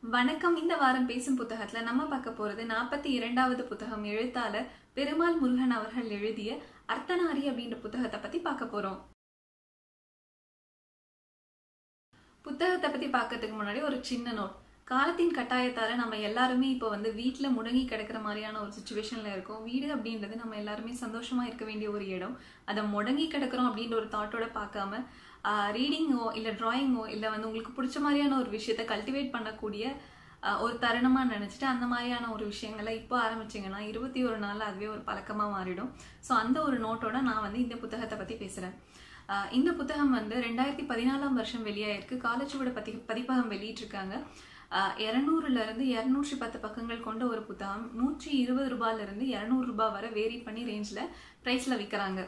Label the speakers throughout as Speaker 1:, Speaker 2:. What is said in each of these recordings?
Speaker 1: வணக்கம் இந்த வாரம் பேசும் புத்தகத்துல நம்ம பார்க்க போறது நாற்பத்தி இரண்டாவது புத்தகம் எழுத்தாளர் பெருமாள் முருகன் அவர்கள் எழுதிய அர்த்தநாரி அப்படின்ற புத்தகத்தை பத்தி பார்க்க போறோம் புத்தகத்தை பத்தி பார்க்கறதுக்கு முன்னாடி ஒரு சின்ன நோட் காலத்தின் கட்டாயத்தால நம்ம எல்லாருமே இப்போ வந்து வீட்டில் முடங்கி கிடக்கிற மாதிரியான ஒரு சுச்சுவேஷன்ல இருக்கோம் வீடு அப்படின்றது நம்ம எல்லாருமே சந்தோஷமா இருக்க வேண்டிய ஒரு இடம் அதை முடங்கி கிடக்கிறோம் அப்படின்ற ஒரு தாட்டோட பார்க்காம ரீடிங்கோ இல்லை ட்ராயிங்கோ இல்லை வந்து உங்களுக்கு பிடிச்ச மாதிரியான ஒரு விஷயத்த கல்டிவேட் பண்ணக்கூடிய ஆஹ், ஒரு தருணமாக நினச்சிட்டு அந்த மாதிரியான ஒரு விஷயங்களை இப்போ ஆரம்பிச்சிங்கன்னா இருபத்தி ஒரு நாளில் அதுவே ஒரு பழக்கமாக மாறிடும் ஸோ அந்த ஒரு நோட்டோட நான் வந்து இந்த புத்தகத்தை பற்றி பேசுகிறேன் இந்த புத்தகம் வந்து ரெண்டாயிரத்தி பதினாலாம் வருஷம் வெளியாயிருக்கு காலச்சுவட பதி பதிப்பகம் வெளியிட்டிருக்காங்க இரநூறுல இருந்து இரநூற்றி பத்து பக்கங்கள் கொண்ட ஒரு புத்தகம் நூற்றி இருபது ரூபாயில இருந்து இரநூறு ரூபாய் வரை வேரி பண்ணி ரேஞ்சில் ப்ரைஸில் விற்கிறாங்க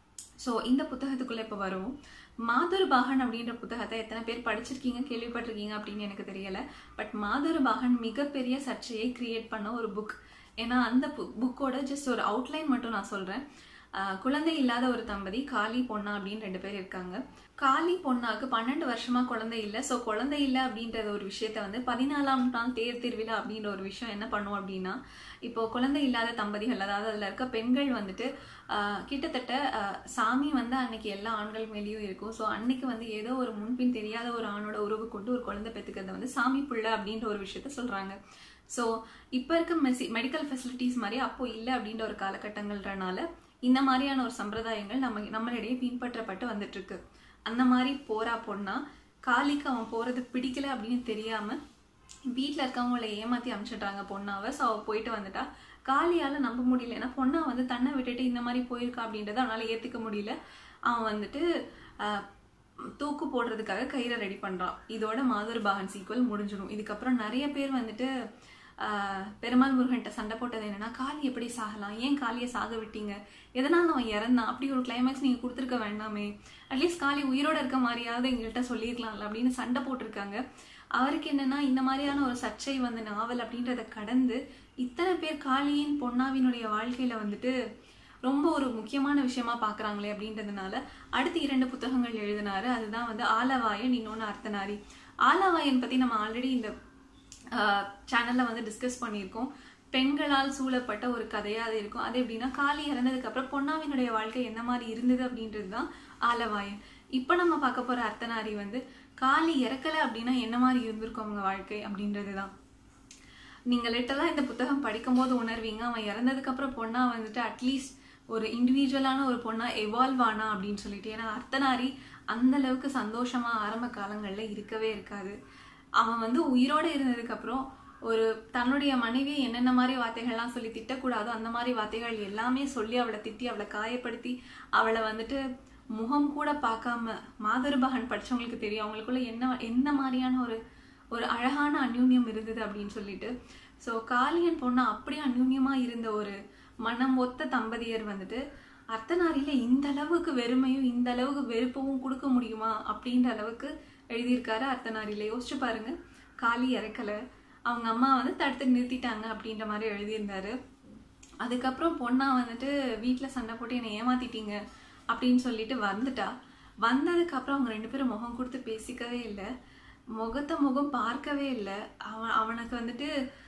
Speaker 1: ஸோ இந்த புத்தகத்துக்குள்ள இப்போ வருவோம் மாதுருபாகன் அப்படின்ற புத்தகத்தை எத்தனை பேர் படிச்சிருக்கீங்க கேள்விப்பட்டிருக்கீங்க அப்படின்னு எனக்கு தெரியல பட் மாதுருபாகன் மிகப்பெரிய சர்ச்சையை கிரியேட் பண்ண ஒரு புக் ஏன்னா அந்த புக்கோட ஜஸ்ட் ஒரு அவுட்லைன் மட்டும் நான் சொல்றேன் ஆஹ் குழந்தை இல்லாத ஒரு தம்பதி காளி பொண்ணா அப்படின்னு ரெண்டு பேர் இருக்காங்க காளி பொண்ணாக்கு பன்னெண்டு வருஷமா குழந்தை இல்லை ஸோ குழந்தை இல்லை அப்படின்றத ஒரு விஷயத்த வந்து பதினாலாம் நாள் தேர் திருவிழா அப்படின்ற ஒரு விஷயம் என்ன பண்ணும் அப்படின்னா இப்போ குழந்தை இல்லாத தம்பதிகள் அதாவது அதில் இருக்க பெண்கள் வந்துட்டு ஆஹ் கிட்டத்தட்ட ஆஹ் சாமி வந்து அன்னைக்கு எல்லா ஆண்கள் மேலேயும் இருக்கும் ஸோ அன்னைக்கு வந்து ஏதோ ஒரு முன்பின் தெரியாத ஒரு ஆணோட உறவு கொண்டு ஒரு குழந்தை பெற்றுக்கிறத வந்து சாமி பிள்ளை அப்படின்ற ஒரு விஷயத்த சொல்றாங்க ஸோ இப்போ இருக்க மெசி மெடிக்கல் ஃபெசிலிட்டிஸ் மாதிரி அப்போ இல்லை அப்படின்ற ஒரு காலகட்டங்கள்ன்றனால இந்த மாதிரியான ஒரு சம்பிரதாயங்கள் நம்ம நம்மளிடையே பின்பற்றப்பட்டு வந்துட்டு இருக்கு அந்த மாதிரி போறா பொண்ணா காளிக்கு அவன் போறது பிடிக்கல அப்படின்னு தெரியாம வீட்டில் இருக்கவங்கள ஏமாத்தி அனுப்பிச்சிடுறாங்க பொண்ணாவை ஸோ அவள் போயிட்டு வந்துட்டா காளியால நம்ப முடியல ஏன்னா பொண்ணா வந்து தன்னை விட்டுட்டு இந்த மாதிரி போயிருக்கா அப்படின்றத அவனால ஏத்துக்க முடியல அவன் வந்துட்டு ஆஹ், தூக்கு போடுறதுக்காக கயிறை ரெடி பண்றான் இதோட மாதர் பாகன் சீக்வல் முடிஞ்சிடும் இதுக்கப்புறம் நிறைய பேர் வந்துட்டு ஆஹ், பெருமாள் முருகன்ட்ட சண்டை போட்டது என்னன்னா காளி எப்படி சாகலாம் ஏன் காளியை சாக விட்டீங்க எதனால அவன் இறந்தான் அப்படி ஒரு கிளைமேக்ஸ் நீங்க கொடுத்துருக்க வேண்டாமே அட்லீஸ்ட் காளி உயிரோட இருக்க மாதிரியாவது எங்கள்கிட்ட சொல்லியிருக்கலாம்ல அப்படின்னு சண்டை போட்டிருக்காங்க அவருக்கு என்னன்னா இந்த மாதிரியான ஒரு சர்ச்சை வந்து நாவல் அப்படின்றத கடந்து இத்தனை பேர் காளியின் பொன்னாவினுடைய வாழ்க்கையில வந்துட்டு ரொம்ப ஒரு முக்கியமான விஷயமா பாக்குறாங்களே அப்படின்றதுனால அடுத்து இரண்டு புத்தகங்கள் எழுதினாரு அதுதான் வந்து ஆலவாயன் இன்னொன்னு அர்த்தநாரி ஆலவாயன் பத்தி நம்ம ஆல்ரெடி இந்த சேனல்ல வந்து டிஸ்கஸ் பண்ணியிருக்கோம் பெண்களால் சூழப்பட்ட ஒரு கதையா அது இருக்கும் அது எப்படின்னா காளி இறந்ததுக்கு அப்புறம் பொன்னாவினுடைய வாழ்க்கை என்ன மாதிரி இருந்தது அப்படின்றது தான் ஆலவாயன் இப்போ நம்ம பார்க்க போற அர்த்தநாரி வந்து காளி இறக்கல அப்படின்னா என்ன மாதிரி இருந்திருக்கும் அவங்க வாழ்க்கை அப்படின்றது தான் நீங்க லிட்டலா இந்த புத்தகம் படிக்கும்போது உணர்வீங்க அவன் இறந்ததுக்கு அப்புறம் பொண்ணா வந்துட்டு அட்லீஸ்ட் ஒரு இண்டிவிஜுவலான ஒரு பொண்ணா எவால்வ் ஆனா அப்படின்னு சொல்லிட்டு ஏன்னா அர்த்தநாரி அந்த அளவுக்கு சந்தோஷமா ஆரம்ப காலங்கள்ல இருக்கவே இருக்காது அவன் வந்து உயிரோட இருந்ததுக்கு அப்புறம் ஒரு தன்னுடைய மனைவி என்னென்ன மாதிரி வார்த்தைகள்லாம் சொல்லி திட்டக்கூடாதோ அந்த மாதிரி வார்த்தைகள் எல்லாமே சொல்லி அவளை திட்டி அவளை காயப்படுத்தி அவளை வந்துட்டு முகம் கூட பார்க்காம மாதருபகன் படிச்சவங்களுக்கு தெரியும் அவங்களுக்குள்ள என்ன என்ன மாதிரியான ஒரு ஒரு அழகான அந்யூன்யம் இருந்தது அப்படின்னு சொல்லிட்டு ஸோ காளியன் பொண்ணு அப்படியே அந்யூன்யமா இருந்த ஒரு மனம் ஒத்த தம்பதியர் வந்துட்டு அர்த்தநாரியில இந்த அளவுக்கு வெறுமையும் இந்த அளவுக்கு வெறுப்பவும் கொடுக்க முடியுமா அப்படின்ற அளவுக்கு எழுதியிருக்காரு அர்த்தநாரியில யோசிச்சு பாருங்க காளி இறக்கல அவங்க அம்மா வந்து தடுத்து நிறுத்திட்டாங்க அப்படின்ற மாதிரி எழுதியிருந்தாரு அதுக்கப்புறம் பொண்ணா வந்துட்டு வீட்டில் சண்டை போட்டு என்னை ஏமாத்திட்டீங்க அப்படின்னு சொல்லிட்டு வந்துட்டா வந்ததுக்கு அப்புறம் அவங்க ரெண்டு பேரும் முகம் கொடுத்து பேசிக்கவே இல்லை முகத்தை முகம் பார்க்கவே இல்லை அவன் அவனுக்கு வந்துட்டு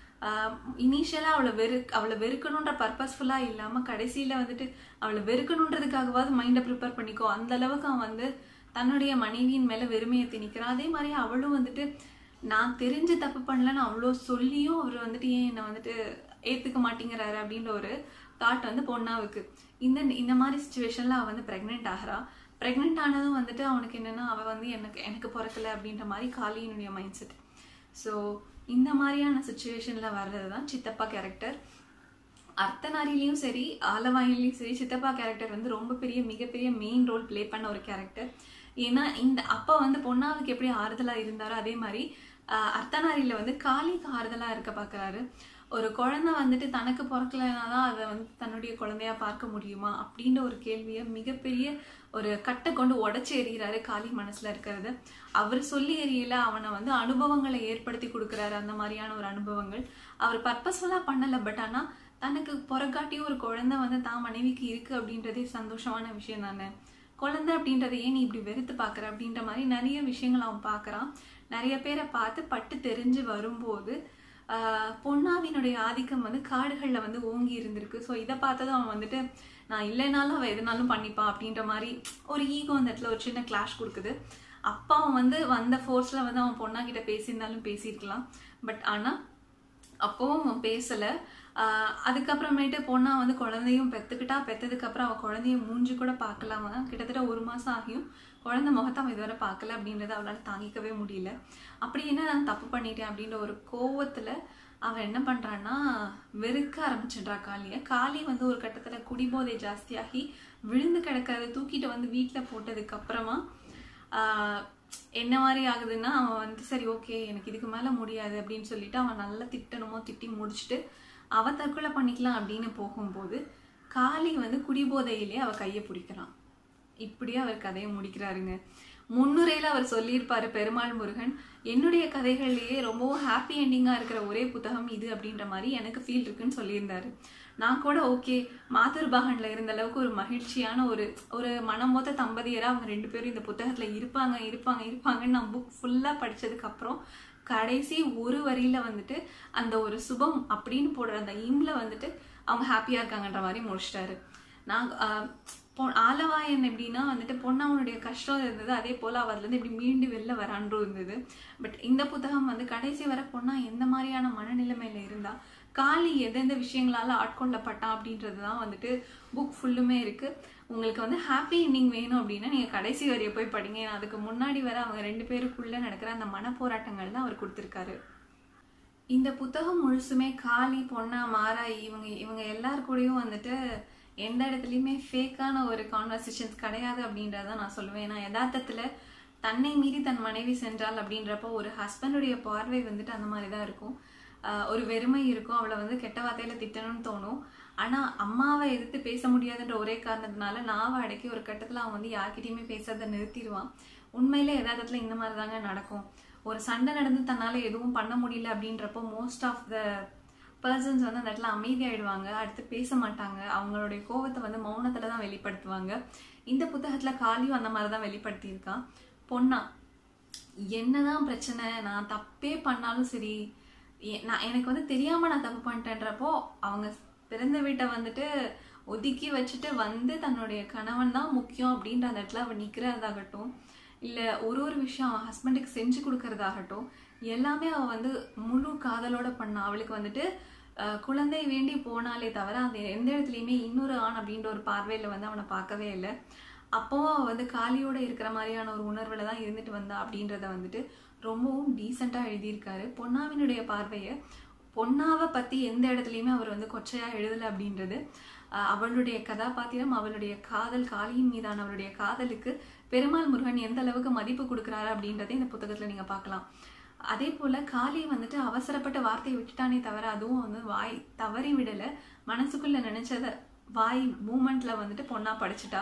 Speaker 1: இனிஷியலாக அவளை வெறு அவளை வெறுக்கணுன்ற பர்பஸ்ஃபுல்லாக இல்லாமல் கடைசியில் வந்துட்டு அவளை வெறுக்கணுன்றதுக்காகவாவது மைண்டை ப்ரிப்பேர் பண்ணிக்கோ அந்த அளவுக்கு அவன் வந்து தன்னுடைய மனைவியின் மேலே வெறுமையை திணிக்கிறான் அதே மாதிரி அவளும் வந்துட்டு நான் தெரிஞ்சு தப்பு பண்ணலன்னு அவ்வளோ சொல்லியும் அவர் வந்துட்டு ஏன் என்னை வந்துட்டு ஏற்றுக்க மாட்டேங்கிறாரு அப்படின்ற ஒரு தாட் வந்து பொண்ணாவுக்கு இந்த இந்த மாதிரி சுச்சுவேஷனில் அவள் வந்து ப்ரெக்னென்ட் ஆகிறா ப்ரெக்னென்ட் ஆனதும் வந்துட்டு அவனுக்கு என்னென்னா அவள் வந்து எனக்கு எனக்கு பிறக்கல அப்படின்ற மாதிரி காளியினுடைய மைண்ட் செட் ஸோ இந்த மாதிரியான சுச்சுவேஷனில் வர்றது தான் சித்தப்பா கேரக்டர் அர்த்தநாரிலையும் சரி ஆலவாயிலையும் சரி சித்தப்பா கேரக்டர் வந்து ரொம்ப பெரிய மிகப்பெரிய மெயின் ரோல் ப்ளே பண்ண ஒரு கேரக்டர் ஏன்னா இந்த அப்பா வந்து பொண்ணாவுக்கு எப்படி ஆறுதலாக இருந்தாரோ அதே மாதிரி ஆஹ், அர்த்தநாரியில வந்து காளிக்கு ஆறுதலாக இருக்க பார்க்குறாரு ஒரு குழந்தை வந்துட்டு தனக்கு பிறக்கலைனா தான் அதை வந்து தன்னுடைய குழந்தையா பார்க்க முடியுமா அப்படின்ற ஒரு கேள்வியை மிகப்பெரிய ஒரு கட்டை கொண்டு உடச்சி எறிகிறாரு காளி மனசுல இருக்கிறது அவர் சொல்லி எறியல அவனை வந்து அனுபவங்களை ஏற்படுத்தி கொடுக்குறாரு அந்த மாதிரியான ஒரு அனுபவங்கள் அவர் பர்பஸ்ஃபுல்லா பண்ணல பட் ஆனா தனக்கு புறக்காட்டியும் ஒரு குழந்தை வந்து தான் மனைவிக்கு இருக்கு அப்படின்றதே சந்தோஷமான விஷயம் தானே குழந்தை அப்படின்றத ஏன் நீ இப்படி வெறுத்து பார்க்குற அப்படின்ற மாதிரி நிறைய விஷயங்கள் அவன் பார்க்குறான் நிறைய பேரை பார்த்து பட்டு தெரிஞ்சு வரும்போது ஆஹ், பொன்னாவினுடைய ஆதிக்கம் வந்து காடுகளில் வந்து ஓங்கி இருந்திருக்கு ஸோ இதை பார்த்ததும் அவன் வந்துட்டு நான் இல்லைனாலும் அவள் எதுனாலும் பண்ணிப்பா அப்படின்ற மாதிரி ஒரு ஈகோ அந்த இடத்துல ஒரு சின்ன கிளாஷ் கொடுக்குது அப்பா அவன் வந்து வந்த ஃபோர்ஸில் வந்து அவன் பொண்ணா கிட்ட பேசியிருந்தாலும் பேசியிருக்கலாம் பட் ஆனால் அப்போவும் அவன் பேசலை அதுக்கப்புறமேட்டு பொண்ணா வந்து குழந்தையும் பெற்றுக்கிட்டா பெற்றதுக்கப்புறம் அவள் குழந்தைய மூஞ்சி கூட பார்க்கலாம கிட்டத்தட்ட ஒரு மாதம் ஆகியும் குழந்தை முகத்தை அவன் இதுவரை பார்க்கல அப்படின்றத அவளால் தாங்கிக்கவே முடியல அப்படி என்ன நான் தப்பு பண்ணிட்டேன் அப்படின்ற ஒரு கோவத்தில் அவன் என்ன பண்ணுறான்னா வெறுக்க ஆரம்பிச்சிடுறா காளியை காளி வந்து ஒரு கட்டத்தில் குடிபோதை ஜாஸ்தியாகி விழுந்து கிடக்கிறத தூக்கிட்டு வந்து வீட்டில் போட்டதுக்கு அப்புறமா ஆஹ், என்ன மாதிரி ஆகுதுன்னா அவன் வந்து சரி ஓகே எனக்கு இதுக்கு மேலே முடியாது அப்படின்னு சொல்லிட்டு அவன் நல்லா திட்டணுமோ திட்டி முடிச்சுட்டு அவ தற்கொலை பண்ணிக்கலாம் அப்படின்னு போகும்போது காளி வந்து குடிபோதையிலே அவ கையை பிடிக்கிறான் இப்படியே அவர் கதையை முடிக்கிறாருங்க முன்னுரையில அவர் சொல்லியிருப்பாரு பெருமாள் முருகன் என்னுடைய கதைகள்லயே ரொம்பவும் ஹாப்பி எண்டிங்கா இருக்கிற ஒரே புத்தகம் இது அப்படின்ற மாதிரி எனக்கு ஃபீல் இருக்குன்னு சொல்லியிருந்தாரு நான் கூட ஓகே மாதுர்பாகன்ல இருந்த அளவுக்கு ஒரு மகிழ்ச்சியான ஒரு ஒரு மனமொத்த தம்பதியரா அவங்க ரெண்டு பேரும் இந்த புத்தகத்துல இருப்பாங்க இருப்பாங்க இருப்பாங்கன்னு நான் புக் ஃபுல்லா படிச்சதுக்கு அப்புறம் கடைசி ஒரு வரியில வந்துட்டு அந்த ஒரு சுபம் அப்படின்னு போடுற அந்த இம்ல வந்துட்டு அவங்க ஹாப்பியா இருக்காங்கன்ற மாதிரி முடிச்சிட்டாரு நாங்க ஆஹ், பொ- ஆலவாயன் எப்படின்னா வந்துட்டு பொண்ணவனுடைய கஷ்டம் இருந்தது அதே போல அவ அதுல இருந்து இப்படி மீண்டு வெளில வரான்றும் இருந்தது பட் இந்த புத்தகம் வந்து கடைசி வரை பொண்ணா எந்த மாதிரியான மனநிலைமையில இருந்தா காளி எந்தெந்த விஷயங்களால ஆட்கொள்ளப்பட்டான் அப்படின்றது தான் வந்துட்டு புக் ஃபுல்லுமே இருக்கு உங்களுக்கு வந்து ஹாப்பி எண்டிங் வேணும் அப்படின்னா நீங்க கடைசி வரைய போய் படிங்க ஏன்னா அதுக்கு முன்னாடி வர அவங்க ரெண்டு பேருக்குள்ள நடக்கிற அந்த மனப்போராட்டங்கள் தான் அவர் கொடுத்திருக்காரு இந்த புத்தகம் முழுசுமே காளி பொன்னா மாறா இவங்க இவங்க எல்லார் கூடயும் வந்துட்டு எந்த இடத்துலையுமே ஃபேக்கான ஒரு கான்வர்சேஷன்ஸ் கிடையாது அப்படின்றத நான் சொல்லுவேன் ஏன்னா யதார்த்தத்தில் தன்னை மீறி தன் மனைவி சென்றாள் அப்படின்றப்போ ஒரு ஹஸ்பண்டுடைய பார்வை வந்துட்டு அந்த மாதிரி தான் இருக்கும் ஆஹ் ஒரு வெறுமை இருக்கும் அவளை வந்து கெட்ட வார்த்தையில திட்டணும்னு தோணும் ஆனா அம்மாவை எதிர்த்து பேச முடியாதுன்ற ஒரே காரணத்தினால நாவை அடக்கி ஒரு கட்டத்துல அவன் வந்து யார்கிட்டயுமே பேசுறதை நிறுத்திடுவான் உண்மையிலே யதார்த்தத்துல இந்த மாதிரி தாங்க நடக்கும் ஒரு சண்டை நடந்து தன்னால எதுவும் பண்ண முடியல அப்படின்றப்போ மோஸ்ட் ஆஃப் த பர்சன்ஸ் வந்து அந்த இடத்துல அமைதியாயிடுவாங்க அடுத்து பேச மாட்டாங்க அவங்களுடைய கோவத்தை வந்து மௌனத்துல தான் வெளிப்படுத்துவாங்க இந்த புத்தகத்துல காளியும் அந்த மாதிரி தான் வெளிப்படுத்தியிருக்கான் பொண்ணா என்னதான் பிரச்சனை நான் தப்பே பண்ணாலும் சரி எ- நான் எனக்கு வந்து தெரியாம நான் தப்பு பண்ணிட்டேன்றப்போ அவங்க பிறந்த வீட்டை வந்துட்டு ஒதுக்கி வச்சுட்டு வந்து தன்னுடைய கணவன் தான் முக்கியம் அப்படின்ற அந்த இடத்துல அவன் நிக்கிறதாகட்டும் இல்ல ஒரு ஒரு விஷயம் அவன் ஹஸ்பண்டுக்கு செஞ்சு கொடுக்கறதாகட்டும் எல்லாமே அவ வந்து முழு காதலோட பண்ணா அவளுக்கு வந்துட்டு அஹ், குழந்தை வேண்டி போனாலே தவிர அந்த எந்த இடத்துலையுமே இன்னொரு ஆண் அப்படின்ற ஒரு பார்வையில வந்து அவனை பார்க்கவே இல்லை அப்போவும் அவ வந்து காலியோட இருக்கிற மாதிரியான ஒரு உணர்வுல தான் இருந்துட்டு வந்தா அப்படின்றத வந்துட்டு ரொம்பவும் டீசெண்டாக எழுதியிருக்காரு பொன்னாவினுடைய பார்வையை பொன்னாவை பத்தி எந்த இடத்துலையுமே அவர் வந்து கொச்சையா எழுதலை அப்படின்றது அஹ், அவளுடைய கதாபாத்திரம் அவளுடைய காதல் காளியின் மீதான அவளுடைய காதலுக்கு பெருமாள் முருகன் எந்த அளவுக்கு மதிப்பு கொடுக்குறாரு அப்படின்றதை இந்த புத்தகத்துல நீங்க பார்க்கலாம் அதே போல காளி வந்துட்டு அவசரப்பட்ட வார்த்தையை விட்டுட்டானே தவிர அதுவும் வந்து வாய் தவறி விடல மனசுக்குள்ள நினைச்சத வாய் மூமெண்ட்ல வந்துட்டு பொண்ணா படிச்சுட்டா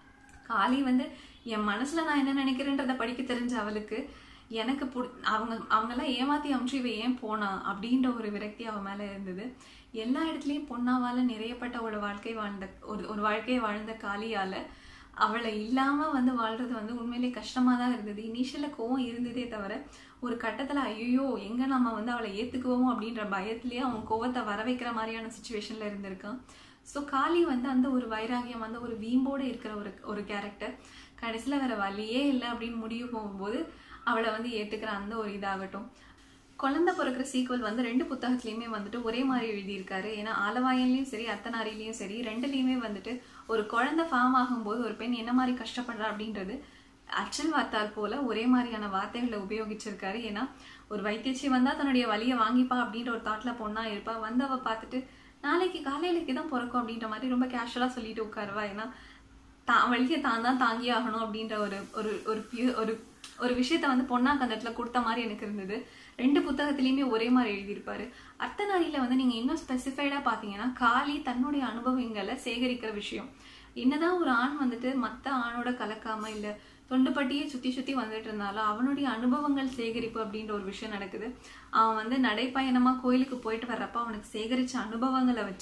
Speaker 1: காளி வந்து என் மனசுல நான் என்ன நினைக்கிறேன்றத படிக்க தெரிஞ்ச அவளுக்கு எனக்கு புடி அவங்க அவங்கெல்லாம் ஏமாத்தி அமுச்சு இவ ஏன் போனா அப்படின்ற ஒரு விரக்தி அவ மேல இருந்தது எல்லா இடத்துலயும் பொண்ணாவால நிறையப்பட்ட ஒரு வாழ்க்கை வாழ்ந்த ஒரு ஒரு வாழ்க்கையை வாழ்ந்த காளியால அவளை இல்லாம வந்து வாழ்றது வந்து உண்மையிலேயே கஷ்டமா தான் இருந்தது இனிஷியல கோவம் இருந்ததே தவிர ஒரு கட்டத்துல ஐயோ எங்க நம்ம வந்து அவளை ஏத்துக்குவோமோ அப்படின்ற பயத்திலேயே அவன் கோவத்தை வர வைக்கிற மாதிரியான சுச்சுவேஷன்ல இருந்திருக்கான் ஸோ காளி வந்து அந்த ஒரு வைராகியம் அந்த ஒரு வீம்போட இருக்கிற ஒரு ஒரு கேரக்டர் கடைசியில் வேற வழியே இல்லை அப்படின்னு முடிவு போகும்போது அவளை வந்து ஏத்துக்கிற அந்த ஒரு இதாகட்டும் குழந்தை பிறக்கிற சீக்வல் வந்து ரெண்டு புத்தகத்துலையுமே வந்துட்டு ஒரே மாதிரி எழுதியிருக்காரு ஏன்னா ஆலவாயன்லையும் சரி அத்தனாரிலையும் சரி ரெண்டுலேயுமே வந்துட்டு ஒரு குழந்தை ஃபார்ம் ஆகும்போது ஒரு பெண் என்ன மாதிரி கஷ்டப்படுறா அப்படின்றது அச்சல் வார்த்தால் போல ஒரே மாதிரியான வார்த்தைகளை உபயோகிச்சிருக்காரு ஏன்னா ஒரு வைத்தியச்சி வந்தா தன்னுடைய வலியை வாங்கிப்பா அப்படின்ற ஒரு தாட்ல பொண்ணா இருப்பா வந்து அவ பார்த்துட்டு நாளைக்கு காலையிலக்கு தான் பிறக்கும் அப்படின்ற மாதிரி ரொம்ப கேஷுவலா சொல்லிட்டு உட்காருவா ஏன்னா தான் வழியை தான் தான் தாங்கி ஆகணும் அப்படின்ற ஒரு ஒரு ஒரு pure- ஒரு ஒரு விஷயத்த வந்து பொண்ணாக்கு அந்த இடத்துல கொடுத்த மாதிரி எனக்கு இருந்தது ரெண்டு புத்தகத்திலையுமே ஒரே மாதிரி எழுதியிருப்பாரு அர்த்தநாரியில வந்து நீங்க இன்னும் ஸ்பெசிஃபைடா பாத்தீங்கன்னா காளி தன்னுடைய அனுபவங்களை சேகரிக்கிற விஷயம் என்னதான் ஒரு ஆண் வந்துட்டு மத்த ஆணோட கலக்காம இல்ல தொண்டுப்பட்டியே சுத்தி சுத்தி வந்துட்டு இருந்தாலும் அவனுடைய அனுபவங்கள் சேகரிப்பு அப்படின்ற ஒரு விஷயம் நடக்குது அவன் வந்து நடைப்பயணமா கோயிலுக்கு போயிட்டு வர்றப்ப அவனுக்கு சேகரிச்ச அனுபவங்களை வச்சு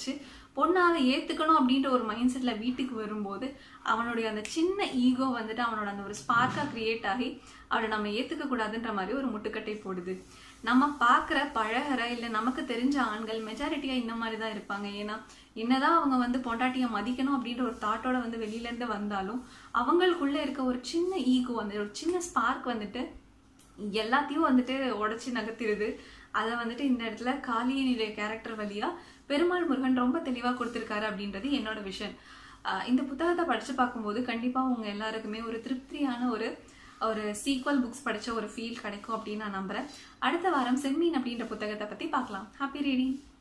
Speaker 1: பொண்ணாக ஏத்துக்கணும் அப்படின்ற ஒரு மைண்ட் செட்ல வீட்டுக்கு வரும்போது அவனுடைய அந்த சின்ன ஈகோ வந்துட்டு அவனோட அந்த ஒரு ஸ்பார்க்கா கிரியேட் ஆகி அவனை நம்ம ஏத்துக்க கூடாதுன்ற மாதிரி ஒரு முட்டுக்கட்டை போடுது நம்ம பார்க்குற பழகுற இல்லை நமக்கு தெரிஞ்ச ஆண்கள் மெஜாரிட்டியா இந்த மாதிரி தான் இருப்பாங்க ஏன்னா என்னதான் அவங்க வந்து பொண்டாட்டியை மதிக்கணும் அப்படின்ற ஒரு தாட்டோட வந்து வெளியில இருந்து வந்தாலும் அவங்களுக்குள்ள இருக்க ஒரு சின்ன ஈகோ அந்த ஒரு சின்ன ஸ்பார்க் வந்துட்டு எல்லாத்தையும் வந்துட்டு உடைச்சி நகர்த்திடுது அதை வந்துட்டு இந்த இடத்துல காளியனுடைய கேரக்டர் வழியா பெருமாள் முருகன் ரொம்ப தெளிவா கொடுத்திருக்காரு அப்படின்றது என்னோட விஷன் ஆஹ் இந்த புத்தகத்தை படிச்சு பார்க்கும்போது கண்டிப்பா உங்க எல்லாருக்குமே ஒரு திருப்தியான ஒரு ஒரு சீக்வல் புக்ஸ் படிச்ச ஒரு ஃபீல் கிடைக்கும் அப்படின்னு நான் நம்புறேன் அடுத்த வாரம் செம்மீன் அப்படின்ற புத்தகத்தை பத்தி பார்க்கலாம் ஹாப்பி ரீடிங்